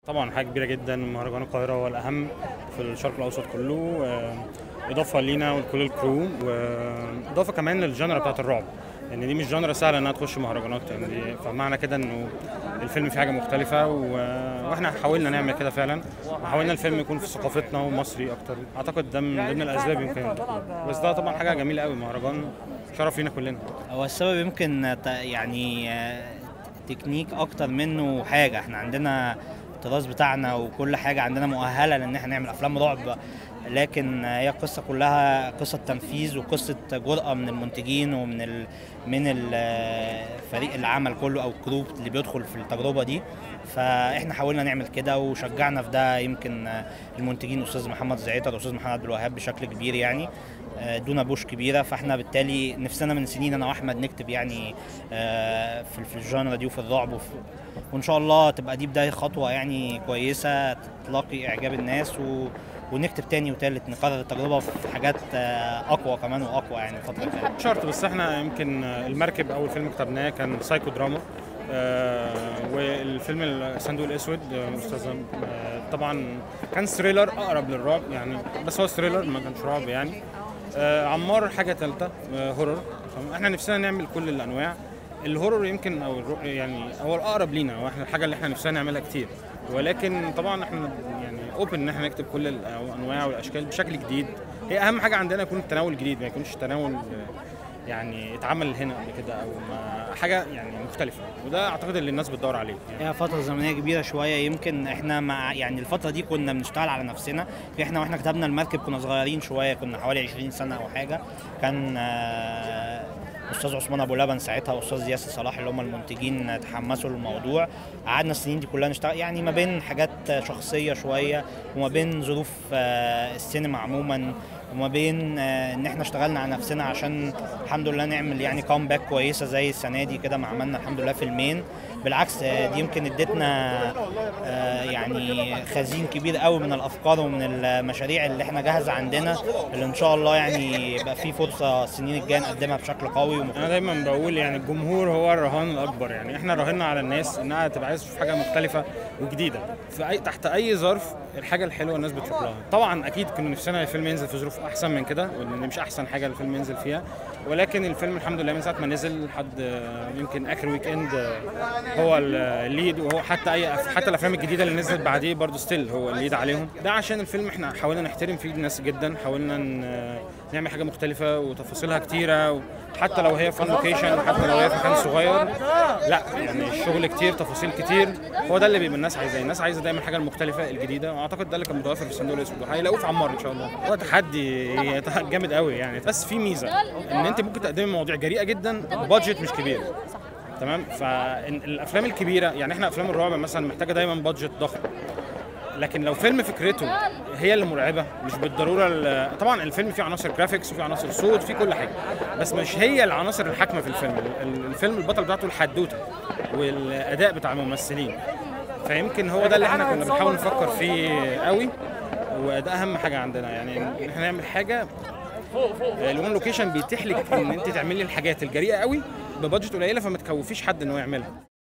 طبعا حاجه كبيره جدا مهرجان القاهره هو الاهم في الشرق الاوسط كله آه، اضافه لينا ولكل الكرو واضافه كمان للجنرا بتاعت الرعب يعني دي مش جنرا سهله انها تخش مهرجانات يعني دي- فمعنى كده انه الفيلم فيه حاجه مختلفه و- واحنا حاولنا نعمل كده فعلا وحاولنا الفيلم يكون في ثقافتنا ومصري اكتر اعتقد ده من ضمن الاسباب يمكن بس ده طبعا حاجه جميله قوي مهرجان شرف لينا كلنا هو السبب يمكن ت- يعني آه، تكنيك اكتر منه حاجه احنا عندنا التراث بتاعنا وكل حاجه عندنا مؤهله لان احنا نعمل افلام رعب لكن هي القصه كلها قصه تنفيذ وقصه جرأه من المنتجين ومن ال من ال- فريق العمل كله او الكروب اللي بيدخل في التجربه دي فاحنا حاولنا نعمل كده وشجعنا في ده يمكن المنتجين الاستاذ محمد زعيطه والاستاذ محمد عبد الوهاب بشكل كبير يعني دونا بوش كبيره فاحنا بالتالي نفسنا من سنين انا واحمد نكتب يعني آه، في في الجانرا دي وفي الرعب وفي وان شاء الله تبقى دي بدايه خطوه يعني كويسه تلاقي اعجاب الناس و ونكتب تاني وتالت نكرر التجربه في حاجات آه، اقوى كمان واقوى يعني الفتره الجايه شرط بس احنا يمكن المركب اول فيلم كتبناه كان سايكو دراما آه والفيلم الصندوق الاسود آه، استاذ آه طبعا كان ثريلر اقرب للرعب يعني بس هو ثريلر ما كانش رعب يعني آه عمار حاجه ثالثه آه هورر احنا نفسنا نعمل كل الانواع الهورر يمكن او الرو- يعني هو الاقرب لينا واحنا الحاجه اللي احنا نفسنا نعملها كتير ولكن طبعا احنا يعني اوبن ان احنا نكتب كل الانواع والاشكال بشكل جديد هي اهم حاجه عندنا يكون التناول جديد ما يكونش تناول آه، يعني اتعمل هنا قبل كده او ما حاجه يعني مختلفه وده اعتقد اللي الناس بتدور عليه يعني هي فترة زمنية كبيرة شوية يمكن احنا مع يعني الفترة دي كنا بنشتغل على نفسنا احنا واحنا كتبنا المركب كنا صغيرين شوية كنا حوالي 20 سنة او حاجة كان آه، استاذ عثمان ابو لبن ساعتها واستاذ ياسر صلاح اللي هم المنتجين تحمسوا للموضوع قعدنا السنين دي كلها نشتغل يعني ما بين حاجات شخصية شوية وما بين ظروف آه، السينما عموما وما بين آه، ان احنا اشتغلنا على نفسنا عشان الحمد لله نعمل يعني كومباك كويسه زي السنه دي كده ما عملنا الحمد لله فيلمين بالعكس آه، دي يمكن ادتنا آه، يعني خزين كبير قوي من الافكار ومن المشاريع اللي احنا جاهزه عندنا اللي ان شاء الله يعني يبقى في فرصه السنين الجايه نقدمها بشكل قوي ومختلف انا دايما بقول يعني الجمهور هو الرهان الاكبر يعني احنا راهنا على الناس انها تبقى عايزه تشوف حاجه مختلفه وجديده في أي تحت اي ظرف الحاجه الحلوه الناس بتروح لها طبعا اكيد كنا نفسنا الفيلم ينزل في ظروف احسن من كده وان مش احسن حاجه الفيلم ينزل فيها ولكن الفيلم الحمد لله من ساعه ما نزل لحد آه، يمكن اخر ويك اند آه، هو الليد وهو حتى اي حتى الافلام الجديده اللي نزلت بعديه برضه ستيل هو الليد عليهم ده عشان الفيلم احنا حاولنا نحترم فيه الناس جدا حاولنا ن- نعمل حاجه مختلفه وتفاصيلها كتيره حتى لو هي فان لوكيشن حتى لو هي في مكان صغير لا يعني الشغل كتير تفاصيل كتير هو ده اللي بيبقى الناس عايزاه الناس عايزه دايما الحاجه المختلفه الجديده واعتقد ده اللي كان متوفر في الصندوق الاسود وهيلاقوه في عمار ان شاء الله هو تحدي جامد قوي يعني بس في ميزه ان انت ممكن تقدمي مواضيع جريئه جدا بادجت مش كبير تمام فالافلام الكبيره يعني احنا افلام الرعب مثلا محتاجه دايما بادجت ضخم لكن لو فيلم فكرته هي اللي مرعبه مش بالضروره ال- طبعا الفيلم فيه عناصر جرافيكس وفيه عناصر صوت فيه كل حاجه بس مش هي العناصر الحاكمه في الفيلم ال- الفيلم البطل بتاعته الحدوته والاداء بتاع الممثلين فيمكن هو ده اللي احنا كنا بنحاول نفكر فيه قوي وده اهم حاجه عندنا يعني ان احنا نعمل حاجه الون لوكيشن بيتيح لك ان انت تعملي الحاجات الجريئه قوي ببادجت قليله فما تكوفيش حد ان هو يعملها